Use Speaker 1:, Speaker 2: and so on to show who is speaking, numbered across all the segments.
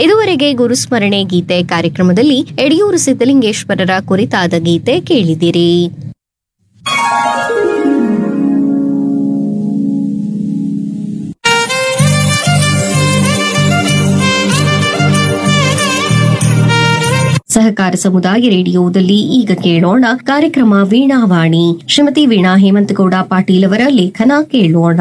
Speaker 1: ಇದುವರೆಗೆ ಗುರುಸ್ಮರಣೆ ಗೀತೆ ಕಾರ್ಯಕ್ರಮದಲ್ಲಿ ಯಡಿಯೂರು ಸಿದ್ದಲಿಂಗೇಶ್ವರರ ಕುರಿತಾದ ಗೀತೆ ಕೇಳಿದಿರಿ ಸಹಕಾರ ಸಮುದಾಯ ರೇಡಿಯೋದಲ್ಲಿ ಈಗ ಕೇಳೋಣ ಕಾರ್ಯಕ್ರಮ ವೀಣಾವಾಣಿ ಶ್ರೀಮತಿ ವೀಣಾ ಹೇಮಂತಗೌಡ ಪಾಟೀಲ್ ಅವರ ಲೇಖನ ಕೇಳೋಣ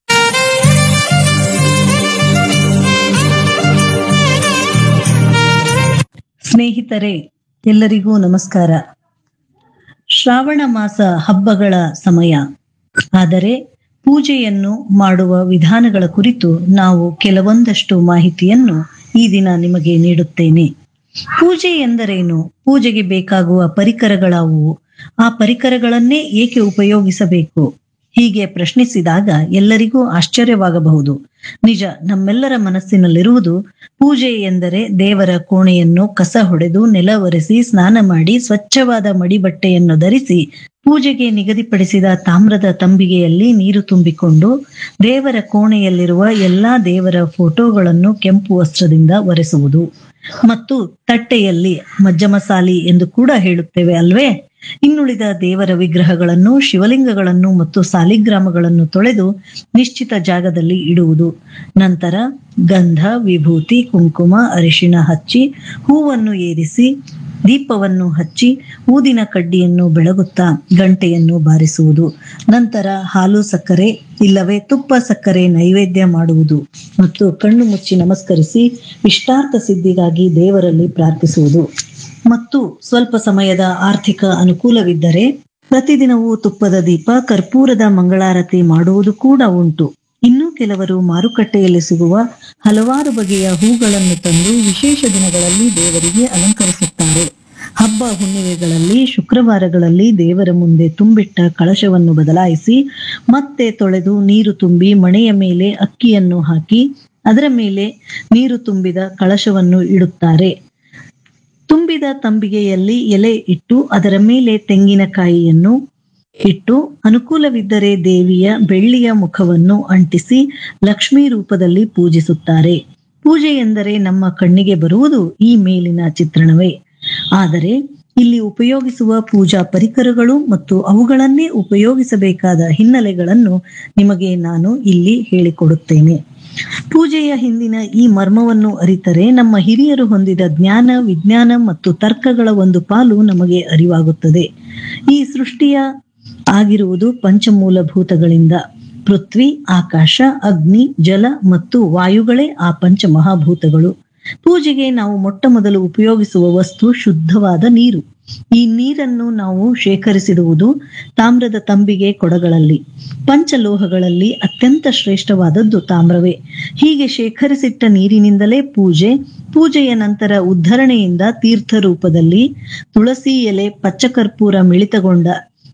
Speaker 2: ಸ್ನೇಹಿತರೆ ಎಲ್ಲರಿಗೂ ನಮಸ್ಕಾರ ಶ್ರಾವಣ ಮಾಸ ಹಬ್ಬಗಳ ಸಮಯ ಆದರೆ ಪೂಜೆಯನ್ನು ಮಾಡುವ ವಿಧಾನಗಳ ಕುರಿತು ನಾವು ಕೆಲವೊಂದಷ್ಟು ಮಾಹಿತಿಯನ್ನು ಈ ದಿನ ನಿಮಗೆ ನೀಡುತ್ತೇನೆ ಪೂಜೆ ಎಂದರೇನು ಪೂಜೆಗೆ ಬೇಕಾಗುವ ಪರಿಕರಗಳಾವುವು ಆ ಪರಿಕರಗಳನ್ನೇ ಏಕೆ ಉಪಯೋಗಿಸಬೇಕು ಹೀಗೆ ಪ್ರಶ್ನಿಸಿದಾಗ ಎಲ್ಲರಿಗೂ ಆಶ್ಚರ್ಯವಾಗಬಹುದು ನಿಜ ನಮ್ಮೆಲ್ಲರ ಮನಸ್ಸಿನಲ್ಲಿರುವುದು ಪೂಜೆ ಎಂದರೆ ದೇವರ ಕೋಣೆಯನ್ನು ಕಸ ಹೊಡೆದು ನೆಲ ಒರೆಸಿ ಸ್ನಾನ ಮಾಡಿ ಸ್ವಚ್ಛವಾದ ಮಡಿಬಟ್ಟೆಯನ್ನು ಧರಿಸಿ ಪೂಜೆಗೆ ನಿಗದಿಪಡಿಸಿದ ತಾಮ್ರದ ತಂಬಿಗೆಯಲ್ಲಿ ನೀರು ತುಂಬಿಕೊಂಡು ದೇವರ ಕೋಣೆಯಲ್ಲಿರುವ ಎಲ್ಲಾ ದೇವರ ಫೋಟೋಗಳನ್ನು ಕೆಂಪು ವಸ್ತ್ರದಿಂದ ಒರೆಸುವುದು ಮತ್ತು ತಟ್ಟೆಯಲ್ಲಿ ಮಜ್ಜಮಸಾಲಿ ಎಂದು ಕೂಡ ಹೇಳುತ್ತೇವೆ ಅಲ್ವೇ ಇನ್ನುಳಿದ ದೇವರ ವಿಗ್ರಹಗಳನ್ನು ಶಿವಲಿಂಗಗಳನ್ನು ಮತ್ತು ಸಾಲಿಗ್ರಾಮಗಳನ್ನು ತೊಳೆದು ನಿಶ್ಚಿತ ಜಾಗದಲ್ಲಿ ಇಡುವುದು ನಂತರ ಗಂಧ ವಿಭೂತಿ ಕುಂಕುಮ ಅರಿಶಿಣ ಹಚ್ಚಿ ಹೂವನ್ನು ಏರಿಸಿ ದೀಪವನ್ನು ಹಚ್ಚಿ ಊದಿನ ಕಡ್ಡಿಯನ್ನು ಬೆಳಗುತ್ತಾ ಗಂಟೆಯನ್ನು ಬಾರಿಸುವುದು ನಂತರ ಹಾಲು ಸಕ್ಕರೆ ಇಲ್ಲವೇ ತುಪ್ಪ ಸಕ್ಕರೆ ನೈವೇದ್ಯ ಮಾಡುವುದು ಮತ್ತು ಕಣ್ಣು ಮುಚ್ಚಿ ನಮಸ್ಕರಿಸಿ ಇಷ್ಟಾರ್ಥ ಸಿದ್ಧಿಗಾಗಿ ದೇವರಲ್ಲಿ ಪ್ರಾರ್ಥಿಸುವುದು ಮತ್ತು ಸ್ವಲ್ಪ ಸಮಯದ ಆರ್ಥಿಕ ಅನುಕೂಲವಿದ್ದರೆ ಪ್ರತಿದಿನವೂ ತುಪ್ಪದ ದೀಪ ಕರ್ಪೂರದ ಮಂಗಳಾರತಿ ಮಾಡುವುದು ಕೂಡ ಉಂಟು ಇನ್ನು ಕೆಲವರು ಮಾರುಕಟ್ಟೆಯಲ್ಲಿ ಸಿಗುವ ಹಲವಾರು ಬಗೆಯ ಹೂಗಳನ್ನು ತಂದು ವಿಶೇಷ ದಿನಗಳಲ್ಲಿ ದೇವರಿಗೆ ಅಲಂಕರಿಸುತ್ತಾರೆ ಹಬ್ಬ ಹುಣ್ಣಿಮೆಗಳಲ್ಲಿ ಶುಕ್ರವಾರಗಳಲ್ಲಿ ದೇವರ ಮುಂದೆ ತುಂಬಿಟ್ಟ ಕಳಶವನ್ನು ಬದಲಾಯಿಸಿ ಮತ್ತೆ ತೊಳೆದು ನೀರು ತುಂಬಿ ಮಣೆಯ ಮೇಲೆ ಅಕ್ಕಿಯನ್ನು ಹಾಕಿ ಅದರ ಮೇಲೆ ನೀರು ತುಂಬಿದ ಕಳಶವನ್ನು ಇಡುತ್ತಾರೆ ತುಂಬಿದ ತಂಬಿಗೆಯಲ್ಲಿ ಎಲೆ ಇಟ್ಟು ಅದರ ಮೇಲೆ ತೆಂಗಿನಕಾಯಿಯನ್ನು ಇಟ್ಟು ಅನುಕೂಲವಿದ್ದರೆ ದೇವಿಯ ಬೆಳ್ಳಿಯ ಮುಖವನ್ನು ಅಂಟಿಸಿ ಲಕ್ಷ್ಮೀ ರೂಪದಲ್ಲಿ ಪೂಜಿಸುತ್ತಾರೆ ಪೂಜೆ ಎಂದರೆ ನಮ್ಮ ಕಣ್ಣಿಗೆ ಬರುವುದು ಈ ಮೇಲಿನ ಚಿತ್ರಣವೇ ಆದರೆ ಇಲ್ಲಿ ಉಪಯೋಗಿಸುವ ಪೂಜಾ ಪರಿಕರಗಳು ಮತ್ತು ಅವುಗಳನ್ನೇ ಉಪಯೋಗಿಸಬೇಕಾದ ಹಿನ್ನೆಲೆಗಳನ್ನು ನಿಮಗೆ ನಾನು ಇಲ್ಲಿ ಹೇಳಿಕೊಡುತ್ತೇನೆ ಪೂಜೆಯ ಹಿಂದಿನ ಈ ಮರ್ಮವನ್ನು ಅರಿತರೆ ನಮ್ಮ ಹಿರಿಯರು ಹೊಂದಿದ ಜ್ಞಾನ ವಿಜ್ಞಾನ ಮತ್ತು ತರ್ಕಗಳ ಒಂದು ಪಾಲು ನಮಗೆ ಅರಿವಾಗುತ್ತದೆ ಈ ಸೃಷ್ಟಿಯ ಆಗಿರುವುದು ಪಂಚಮೂಲಭೂತಗಳಿಂದ ಪೃಥ್ವಿ ಆಕಾಶ ಅಗ್ನಿ ಜಲ ಮತ್ತು ವಾಯುಗಳೇ ಆ ಪಂಚಮಹಾಭೂತಗಳು ಪೂಜೆಗೆ ನಾವು ಮೊಟ್ಟ ಮೊದಲು ಉಪಯೋಗಿಸುವ ವಸ್ತು ಶುದ್ಧವಾದ ನೀರು ಈ ನೀರನ್ನು ನಾವು ಶೇಖರಿಸಿಡುವುದು ತಾಮ್ರದ ತಂಬಿಗೆ ಕೊಡಗಳಲ್ಲಿ ಪಂಚಲೋಹಗಳಲ್ಲಿ ಅತ್ಯಂತ ಶ್ರೇಷ್ಠವಾದದ್ದು ತಾಮ್ರವೇ ಹೀಗೆ ಶೇಖರಿಸಿಟ್ಟ ನೀರಿನಿಂದಲೇ ಪೂಜೆ ಪೂಜೆಯ ನಂತರ ಉದ್ಧರಣೆಯಿಂದ ತೀರ್ಥ ರೂಪದಲ್ಲಿ ತುಳಸಿ ಎಲೆ ಪಚ್ಚಕರ್ಪೂರ ಮಿಳಿತಗೊಂಡ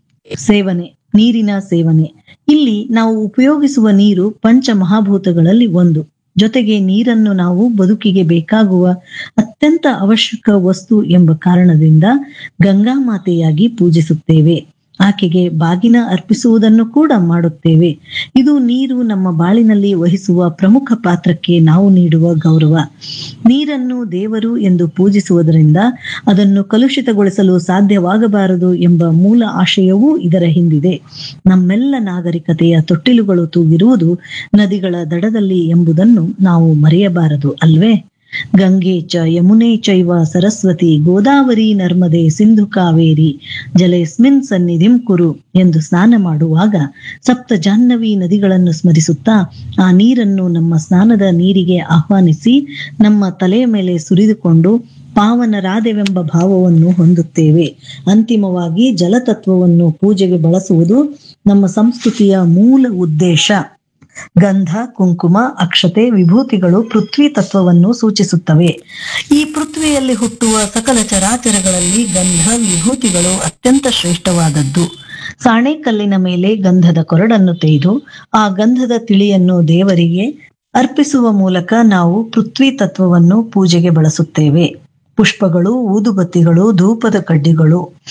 Speaker 2: ಸೇವನೆ ನೀರಿನ ಸೇವನೆ ಇಲ್ಲಿ ನಾವು ಉಪಯೋಗಿಸುವ ನೀರು ಪಂಚ ಮಹಾಭೂತಗಳಲ್ಲಿ ಒಂದು ಜೊತೆಗೆ ನೀರನ್ನು ನಾವು ಬದುಕಿಗೆ ಬೇಕಾಗುವ ಅತ್ಯಂತ ಅವಶ್ಯಕ ವಸ್ತು ಎಂಬ ಕಾರಣದಿಂದ ಗಂಗಾ ಮಾತೆಯಾಗಿ ಪೂಜಿಸುತ್ತೇವೆ ಆಕೆಗೆ ಬಾಗಿನ ಅರ್ಪಿಸುವುದನ್ನು ಕೂಡ ಮಾಡುತ್ತೇವೆ ಇದು ನೀರು ನಮ್ಮ ಬಾಳಿನಲ್ಲಿ ವಹಿಸುವ ಪ್ರಮುಖ ಪಾತ್ರಕ್ಕೆ ನಾವು ನೀಡುವ ಗೌರವ ನೀರನ್ನು ದೇವರು ಎಂದು ಪೂಜಿಸುವುದರಿಂದ ಅದನ್ನು ಕಲುಷಿತಗೊಳಿಸಲು ಸಾಧ್ಯವಾಗಬಾರದು ಎಂಬ ಮೂಲ ಆಶಯವೂ ಇದರ ಹಿಂದಿದೆ ನಮ್ಮೆಲ್ಲ ನಾಗರಿಕತೆಯ ತೊಟ್ಟಿಲುಗಳು ತೂಗಿರುವುದು ನದಿಗಳ ದಡದಲ್ಲಿ ಎಂಬುದನ್ನು ನಾವು ಮರೆಯಬಾರದು ಅಲ್ವೇ ಗಂಗೆ ಚ ಯಮುನೆ ಚೈವ ಸರಸ್ವತಿ ಗೋದಾವರಿ ನರ್ಮದೆ ಸಿಂಧು ಕಾವೇರಿ ಜಲೇಸ್ಮಿನ್ ಸನ್ನಿಧಿಂ ಕುರು ಎಂದು ಸ್ನಾನ ಮಾಡುವಾಗ ಸಪ್ತ ಜಾಹ್ನವಿ ನದಿಗಳನ್ನು ಸ್ಮರಿಸುತ್ತಾ ಆ ನೀರನ್ನು ನಮ್ಮ ಸ್ನಾನದ ನೀರಿಗೆ ಆಹ್ವಾನಿಸಿ ನಮ್ಮ ತಲೆಯ ಮೇಲೆ ಸುರಿದುಕೊಂಡು ಪಾವನರಾದೆವೆಂಬ ಭಾವವನ್ನು ಹೊಂದುತ್ತೇವೆ ಅಂತಿಮವಾಗಿ ಜಲತತ್ವವನ್ನು ಪೂಜೆಗೆ ಬಳಸುವುದು ನಮ್ಮ ಸಂಸ್ಕೃತಿಯ ಮೂಲ ಉದ್ದೇಶ ಗಂಧ ಕುಂಕುಮ ಅಕ್ಷತೆ ವಿಭೂತಿಗಳು ಪೃಥ್ವಿ ತತ್ವವನ್ನು ಸೂಚಿಸುತ್ತವೆ ಈ ಪೃಥ್ವಿಯಲ್ಲಿ ಹುಟ್ಟುವ ಸಕಲ ಚರಾಚರಗಳಲ್ಲಿ ಗಂಧ ವಿಭೂತಿಗಳು ಅತ್ಯಂತ ಶ್ರೇಷ್ಠವಾದದ್ದು ಸಾಣೆಕಲ್ಲಿನ ಮೇಲೆ ಗಂಧದ ಕೊರಡನ್ನು ತೆಗೆದು ಆ ಗಂಧದ ತಿಳಿಯನ್ನು ದೇವರಿಗೆ ಅರ್ಪಿಸುವ ಮೂಲಕ ನಾವು ಪೃಥ್ವಿ ತತ್ವವನ್ನು ಪೂಜೆಗೆ ಬಳಸುತ್ತೇವೆ ಪುಷ್ಪಗಳು ಊದುಬತ್ತಿಗಳು ಧೂಪದ ಕಡ್ಡಿಗಳು